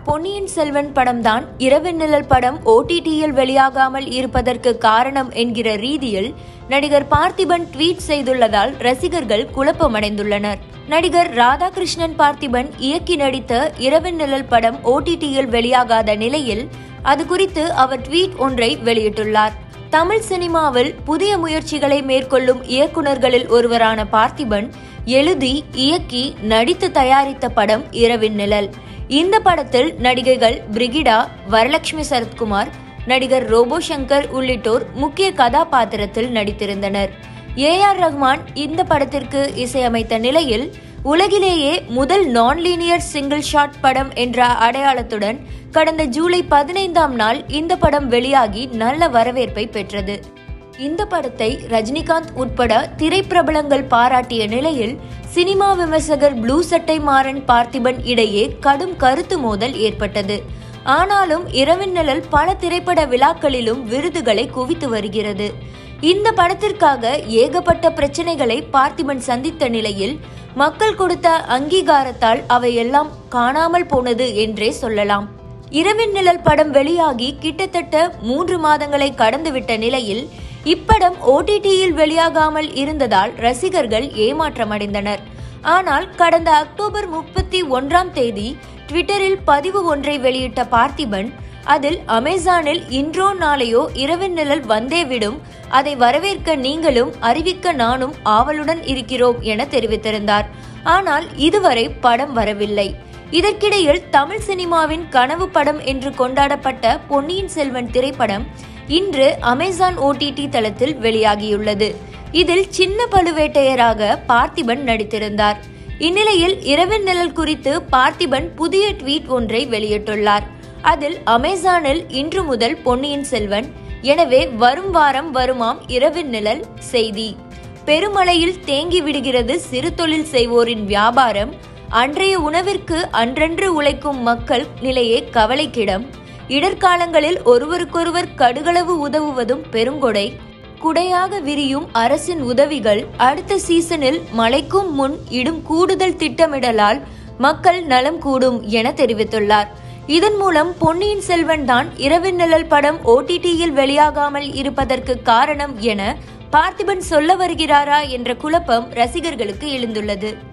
பொன்னியின் செல்வன் படம்தான் இரவு நிழல் படம் ஓடிடியில் வெளியாகாமல் இருப்பதற்கு காரணம் என்கிற ரீதியில் நடிகர் பார்த்திபன் ட்வீட் செய்துள்ளதால் ரசிகர்கள் குழப்பமடைந்துள்ளனர் நடிகர் ராதாகிருஷ்ணன் பார்த்திபன் இயக்கி நடித்த இரவு நிழல் படம் ஓடிடியில் வெளியாகாத நிலையில் அது குறித்து அவர் ட்வீட் ஒன்றை வெளியிட்டுள்ளார் தமிழ் சினிமாவில் புதிய முயற்சிகளை மேற்கொள்ளும் இயக்குனர்களில் ஒருவரான பார்த்திபன் எழுதி இயக்கி நடித்து தயாரித்த படம் இரவின் நிழல் இந்த படத்தில் நடிகைகள் பிரிகிடா வரலட்சுமி சரத்குமார் நடிகர் ரோபோ சங்கர் உள்ளிட்டோர் முக்கிய கதாபாத்திரத்தில் நடித்திருந்தனர் ஏ ஆர் ரஹ்மான் இந்த படத்திற்கு இசையமைத்த நிலையில் உலகிலேயே முதல் நான் லீனியர் சிங்கிள் ஷாட் படம் என்ற அடையாளத்துடன் கடந்த ஜூலை பதினைந்தாம் நாள் இந்த படம் வெளியாகி நல்ல வரவேற்பை பெற்றது இந்த படத்தை ரஜினிகாந்த் உட்பட திரைப்பிரபலங்கள் பாராட்டிய நிலையில் சினிமா விமர்சகர் ப்ளூ சட்டை மாறன் பார்த்திபன் இடையே கடும் கருத்து மோதல் ஏற்பட்டது ஆனாலும் இரவின் நிழல் பல திரைப்பட விழாக்களிலும் விருதுகளை குவித்து வருகிறது இந்த படத்திற்காக ஏகப்பட்ட பிரச்சனைகளை பார்த்திபன் சந்தித்த நிலையில் மக்கள் கொடுத்த அங்கீகாரத்தால் அவையெல்லாம் காணாமல் போனது என்றே சொல்லலாம் இரவின் நிழல் படம் வெளியாகி கிட்டத்தட்ட மூன்று மாதங்களை கடந்துவிட்ட நிலையில் இப்படம் ஓடிடியில் வெளியாகாமல் இருந்ததால் ரசிகர்கள் ஏமாற்றமடைந்தனர் ஆனால் கடந்த அக்டோபர் முப்பத்தி ஒன்றாம் தேதி ட்விட்டரில் பதிவு ஒன்றை வெளியிட்ட பார்த்திபன் அதில் அமேசானில் இன்றோ நாளையோ இரவின் நிழல் வந்தே விடும் அதை வரவேற்க நீங்களும் அறிவிக்க நானும் ஆவலுடன் இருக்கிறோம் என தெரிவித்திருந்தார் ஆனால் இதுவரை படம் வரவில்லை இதற்கிடையில் தமிழ் சினிமாவின் கனவு படம் என்று கொண்டாடப்பட்ட பொன்னியின் செல்வன் திரைப்படம் இன்று அமேசான் ஓடிடி தளத்தில் வெளியாகியுள்ளது இதில் சின்ன பழுவேட்டையராக பார்த்திபன் நடித்திருந்தார் இந்நிலையில் இரவின் நிழல் குறித்து பார்த்திபன் புதிய ட்வீட் ஒன்றை வெளியிட்டுள்ளார் அதில் அமேசானில் இன்று முதல் பொன்னியின் செல்வன் எனவே வரும் வாரம் வருமாம் இரவின் நிழல் செய்தி பெருமழையில் தேங்கி விடுகிறது சிறு தொழில் செய்வோரின் வியாபாரம் அன்றைய உணவிற்கு அன்றன்று உழைக்கும் மக்கள் நிலையே கவலைக்கிடம் இடர்காலங்களில் ஒருவருக்கொருவர் கடுகளவு உதவுவதும் பெருங்கொடை குடையாக விரியும் அரசின் உதவிகள் அடுத்த சீசனில் மழைக்கும் முன் இடும் கூடுதல் திட்டமிடலால் மக்கள் நலம் கூடும் என தெரிவித்துள்ளார் இதன் மூலம் பொன்னியின் செல்வன் தான் இரவின் நிழல் படம் ஓடிடியில் வெளியாகாமல் இருப்பதற்கு காரணம் என பார்த்திபன் சொல்ல வருகிறாரா என்ற குழப்பம் ரசிகர்களுக்கு எழுந்துள்ளது